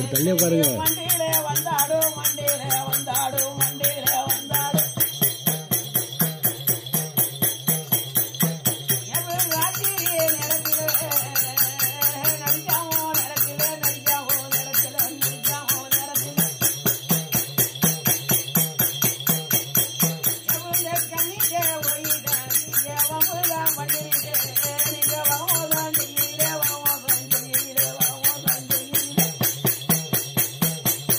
இப்படி தள்ளி உட்காருங்க மண்டியிலே வந்தாடு மண்டியிலே வந்தாடு மண்டியிலே வந்தாடு எவ்வளவு ராத்திரியே நேரத்திலே நடிக்காமோ நேரத்திலே நடிக்காமோ நேரத்திலே நடிக்காமோ நேரத்திலே எவ்வளவு கண்ணிக்கே ஒய்தான் நீங்க வமுதான் பண்ணிருக்கே நீங்க வமுதான் செய்யலே வமுதான் செய்யலே வமுதான் செய்யலே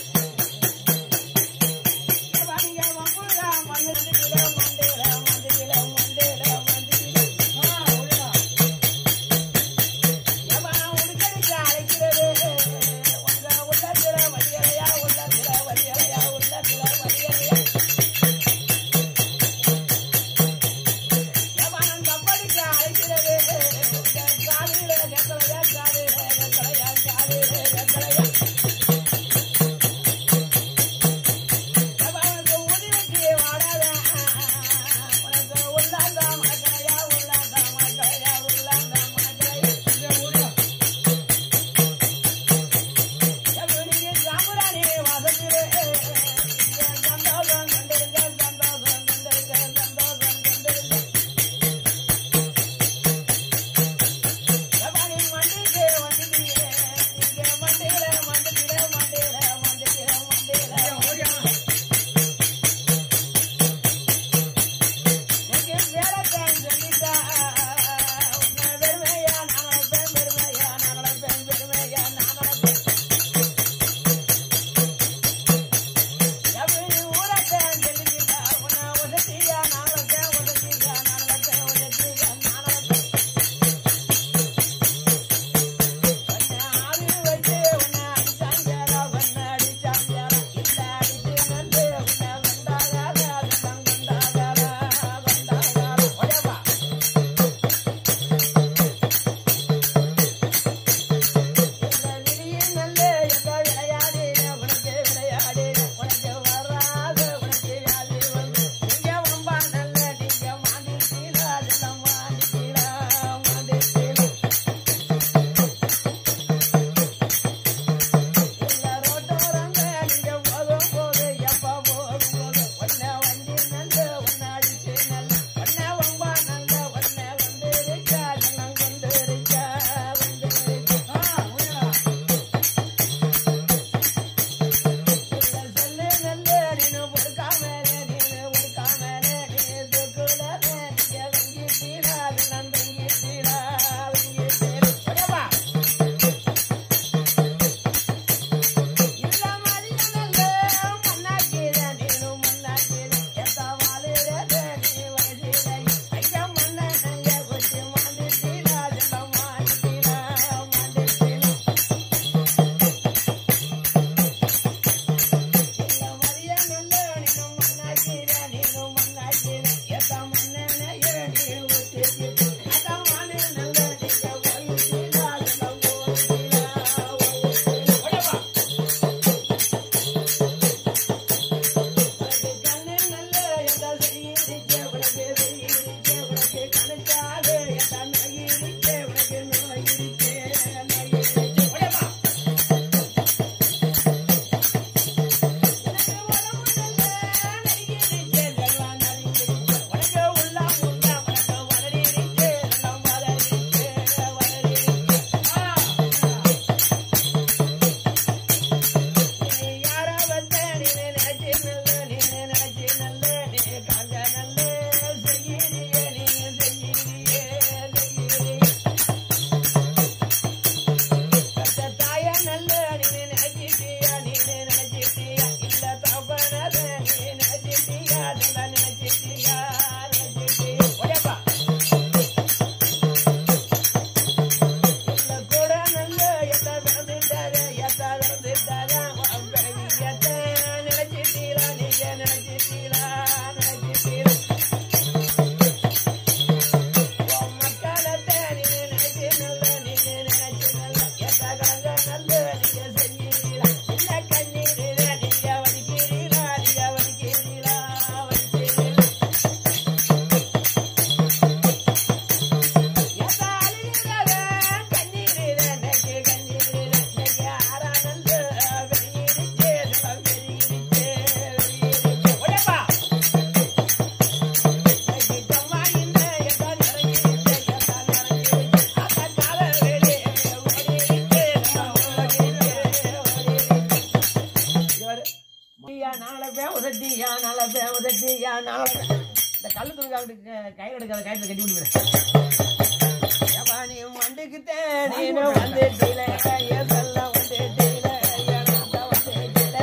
அப்படி க- கையில எடுக்காத கையில கட்டி விடுவேன் ஏப்பா நீ மண்டுக்கு தேனீனு வந்துட்டீல ஏதெல்லாம் வந்துட்டீல ஏனத்த வந்துட்டீல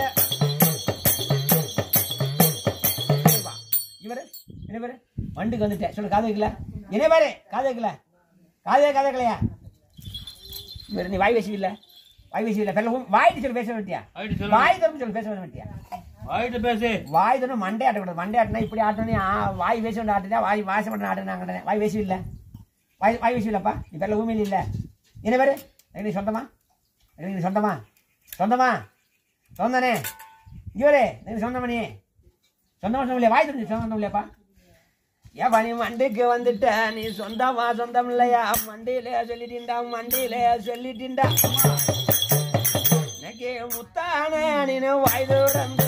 ஏப்பா, இவரு என்ன பேரு வண்டுக்கு வந்துட்டேன் சொல்லு காது வைக்கல என்ன பாரு காது வைக்கல காது காது வைக்கலையா இவரு நீ வாய் பேசி இல்ல வாய் பேசி இல்ல பெல்ல வாய் சொல்லி பேச வேண்டியா ஆயிட்டு சொல்லு வாய் திறந்து சொல்லி பேச வேண்டியா ஆயிட்டு பேசு வாய் தானே மண்டே ஆட்டக்கூடாது மண்டே ஆட்டினா இப்படி ஆட்டணும் ஆ, வாய் வேசி ஒன்று ஆட்டுதா வாய் வாசம் பண்ண ஆட்டுனாங்க வாய் வேசி இல்லை வாய் வாய் வேசி இல்லைப்பா நீ பேரில் ஊமையில் இல்லை என்ன பேரு எனக்கு சொந்தமா எனக்கு சொந்தமா சொந்தமா சொந்தனே இங்கே வரே எனக்கு சொந்தமா நீ சொந்தமா சொந்தம் இல்லையா வாய் தெரிஞ்சு சொந்தம் இல்லையாப்பா ஏப்பா நீ மண்டுக்கு வந்துட்ட நீ சொந்தமா சொந்தம் இல்லையா மண்டியிலே சொல்லிட்டீண்டா மண்டியிலே சொல்லிட்டீண்டா எனக்கு முத்தான நீனு வாய் தூரம்